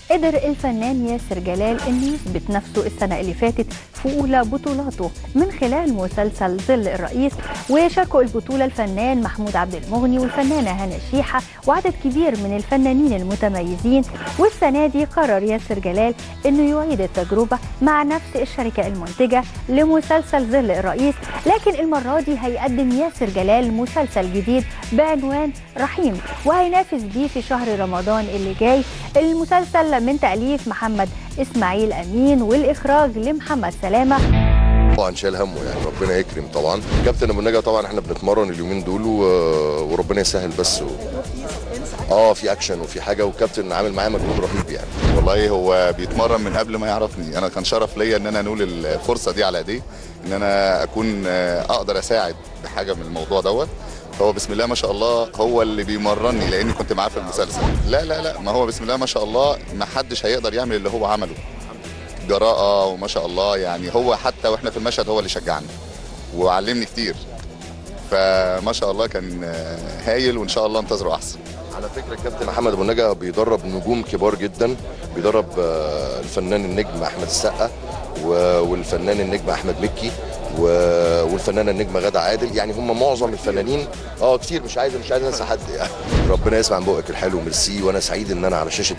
قدر الفنان ياسر جلال انه يثبت نفسه السنه اللي فاتت في اولى بطولاته من خلال مسلسل ظل الرئيس وشاركوا البطوله الفنان محمود عبد المغني والفنانه هنا شيحه وعدد كبير من الفنانين المتميزين والسنه دي قرر ياسر جلال انه يعيد التجربه مع نفس الشركه المنتجه لمسلسل ظل الرئيس لكن المره دي هيقدم ياسر جلال مسلسل جديد بعنوان رحيم وهينافس بيه في شهر رمضان اللي جاي المسلسل من تأليف محمد إسماعيل أمين والإخراج لمحمد سلامة طبعا شايل همه يعني ربنا يكرم طبعا كابتن ابو النجا طبعا احنا بنتمرن اليومين دول و... وربنا يسهل بس و... اه في اكشن وفي حاجه وكابتن عامل معايا مجهود رهيب يعني والله هو بيتمرن من قبل ما يعرفني انا كان شرف ليا ان انا انول الفرصه دي على ايديه ان انا اكون آه، اقدر اساعد بحاجه من الموضوع دوت هو بسم الله ما شاء الله هو اللي بيمرني لاني كنت معاه في المسلسل لا لا لا ما هو بسم الله ما شاء الله ما حدش هيقدر يعمل اللي هو عمله جراءه وما شاء الله يعني هو حتى واحنا في المشهد هو اللي شجعني وعلمني كتير فما شاء الله كان آه، هايل وان شاء الله انتظروا احسن على فكره الكابتن محمد ابو النجا بيدرب نجوم كبار جدا بيدرب آه، الفنان النجم احمد السقا و- والفنان النجم احمد مكي و- والفنانه النجمه غاده عادل يعني هم معظم الفنانين اه كتير مش عايز مش عايز انسى حد يعني ربنا يسمع من بقك الحلو ميرسي وانا سعيد ان انا على شاشه